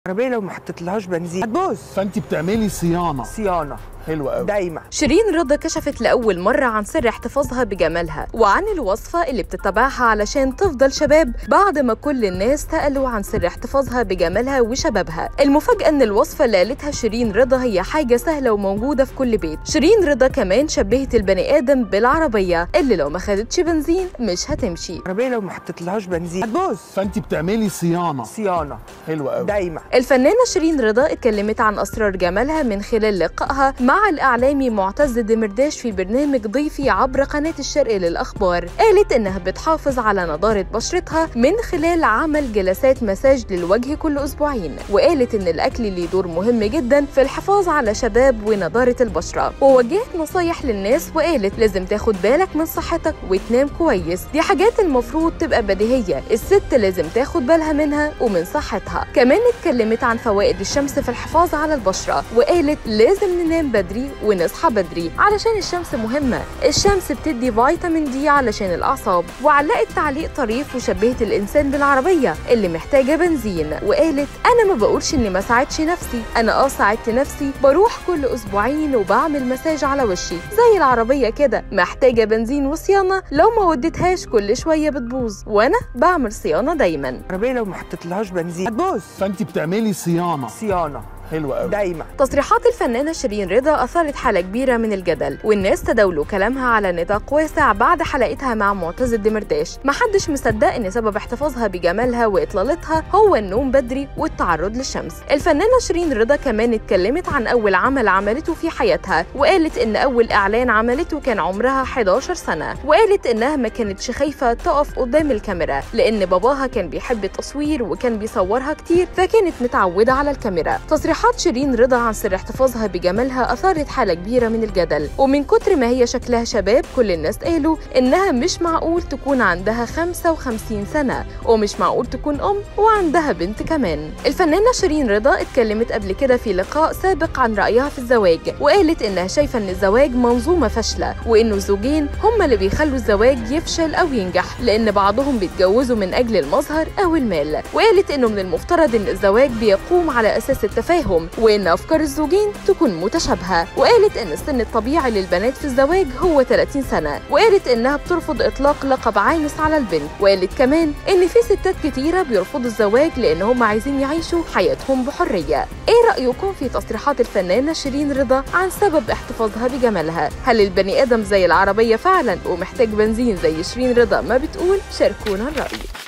العربيه لو ما حطيتلهاش بنزين هتبوظ فانت بتعملي صيانه صيانه حلو قوي دايما شيرين رضا كشفت لأول مرة عن سر احتفاظها بجمالها وعن الوصفة اللي بتتبعها علشان تفضل شباب بعد ما كل الناس سألوا عن سر احتفاظها بجمالها وشبابها المفاجأة ان الوصفة اللي قالتها شيرين رضا هي حاجة سهلة وموجودة في كل بيت شيرين رضا كمان شبهت البني آدم بالعربية اللي لو ما خدتش بنزين مش هتمشي العربيه لو ما حطيتلهاش بنزين هتبوظ فانت بتعملي صيانه صيانه حلو قوي دايما الفنانة شيرين رضا اتكلمت عن أسرار جمالها من خلال لقائها مع الإعلامي معتز دمرداش في برنامج ضيفي عبر قناة الشرق للأخبار قالت إنها بتحافظ على نضارة بشرتها من خلال عمل جلسات مساج للوجه كل أسبوعين وقالت إن الأكل ليه دور مهم جدا في الحفاظ على شباب ونضارة البشرة ووجهت نصايح للناس وقالت لازم تاخد بالك من صحتك وتنام كويس دي حاجات المفروض تبقى بديهية الست لازم تاخد بالها منها ومن صحتها كمان اتكلمت عن فوائد الشمس في الحفاظ على البشرة وقالت لازم ننام بدري ونصحى بدري علشان الشمس مهمة الشمس بتدي فيتامين دي علشان الأعصاب وعلقت تعليق طريف وشبهت الإنسان بالعربية اللي محتاجة بنزين وقالت أنا ما بقولش إني ما ساعدش نفسي أنا آه ساعدت نفسي بروح كل أسبوعين وبعمل مساج على وشي زي العربية كده محتاجة بنزين وصيانة لو ما وديتهاش كل شوية بتبوظ وأنا بعمل صيانة دايما العربيه لو ما حطيتلهاش بنزين هتبوظ فانت بتعملي صيانه صيانه حلو قوي دايما تصريحات الفنانة شيرين رضا أثارت حالة كبيرة من الجدل والناس تداولوا كلامها على نطاق واسع بعد حلقتها مع معتز الدمرداش محدش مصدق إن سبب احتفاظها بجمالها وإطلالتها هو النوم بدري والتعرض للشمس الفنانة شيرين رضا كمان اتكلمت عن أول عمل عملته في حياتها وقالت إن أول إعلان عملته كان عمرها 11 سنة وقالت إنها ما كانتش خايفة تقف قدام الكاميرا لأن باباها كان بيحب التصوير وكان بيصورها كتير فكانت متعودة على الكاميرا تصريحات شيرين رضا عن سر احتفاظها بجمالها أثارت حالة كبيرة من الجدل ومن كتر ما هي شكلها شباب كل الناس قالوا إنها مش معقول تكون عندها 55 سنة ومش معقول تكون أم وعندها بنت كمان الفنانة شيرين رضا اتكلمت قبل كده في لقاء سابق عن رأيها في الزواج وقالت إنها شايفة إن الزواج منظومة فاشلة وإنه الزوجين هما اللي بيخلوا الزواج يفشل أو ينجح لأن بعضهم بيتجوزوا من أجل المظهر أو المال وقالت إنه من المفترض إن الزواج بيقوم على أساس التفاهم وإن أفكار الزوجين تكون متشابهة وقالت إن السن الطبيعي للبنات في الزواج هو 30 سنة وقالت إنها بترفض إطلاق لقب عانس على البنت وقالت كمان إن في ستات كتيرة بيرفضوا الزواج لأن هم عايزين يعيشوا حياتهم بحرية إيه رأيكم في تصريحات الفنانة شيرين رضا عن سبب احتفاظها بجمالها هل البني آدم زي العربية فعلا ومحتاج بنزين زي شيرين رضا ما بتقول شاركونا الرأي